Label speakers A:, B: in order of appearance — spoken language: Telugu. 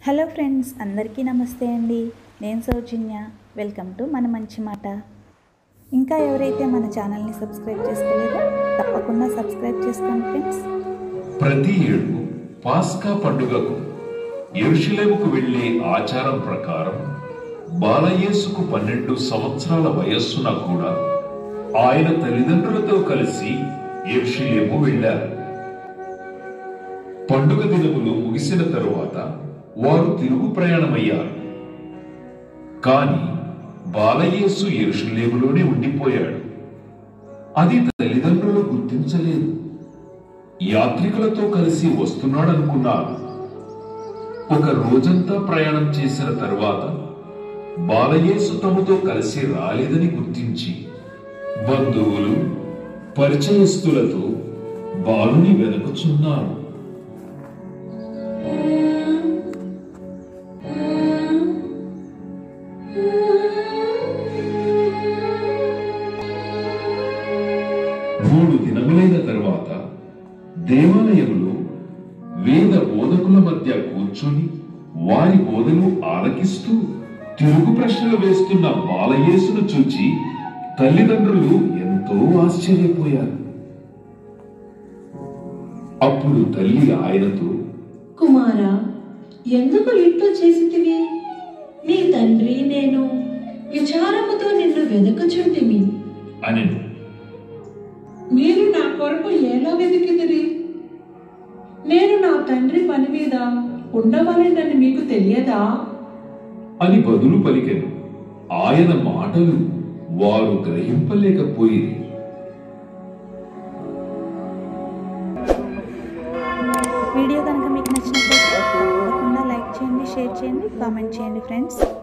A: హలో ఫ్రెండ్స్ అందరికీ నమస్తే అండి నేను సౌజన్య వెల్కమ్ టు మన మంచి మాట ఇంకా ఎవరైతే మన ఛానల్ని సబ్స్క్రైబ్ చేసుకోలేదో తప్పకుండా సబ్స్క్రైబ్ చేసుకోండి ఫ్రెండ్స్
B: ప్రతి ఏడు పాస్కా పండుగకు ఎరుషలేముకు వెళ్లే ఆచారం ప్రకారం బాలయేసుకు పన్నెండు సంవత్సరాల వయస్సున కూడా ఆయన తల్లిదండ్రులతో కలిసి ఎరుషలేము వెళ్లారు పండుగ దినములు ముగిసిన తరువాత వారు తిరుగు ప్రయాణమయ్యారు కాని బాలయేసు ఎరుషలేములోనే ఉండిపోయాడు అది తల్లిదండ్రులు గుర్తించలేదు యాత్రికులతో కలిసి వస్తున్నాడనుకున్నారు ఒక రోజంతా ప్రయాణం చేసిన తరువాత బాలయేసు తమతో కలిసి రాలేదని గుర్తించి బంధువులు పరిచయస్తులతో బాలుని వెనుకుచున్నారు మూడు దినములైన తరువాత దేవాలయంలో వేద బోధకుల మధ్య కూర్చొని వారి బోధను ఆలకిస్తూ తిరుగు ప్రశ్నలు వేస్తున్న బాలయేసును చూచి తల్లిదండ్రులు ఎంతో ఆశ్చర్యపోయారు అప్పుడు తల్లి ఆయనతో
C: కుమారా ఎందుకు ఇట్లు చేసితివి నీ తండ్రి నేను విచారముతో నిన్ను వెదకుచుంటిమి
B: అనెను
D: మీరు నా కొరకు ఎలా వెతికిదిరి నేను నా తండ్రి పని మీద ఉండవలెనని మీకు తెలియదా
B: అని బదులు పలికెను ఆయన మాటలు వారు గ్రహింపలేకపోయింది
A: వీడియో కనుక మీకు నచ్చినట్లయితే తప్పకుండా లైక్ చేయండి షేర్ చేయండి కామెంట్ చేయండి ఫ్రెండ్స్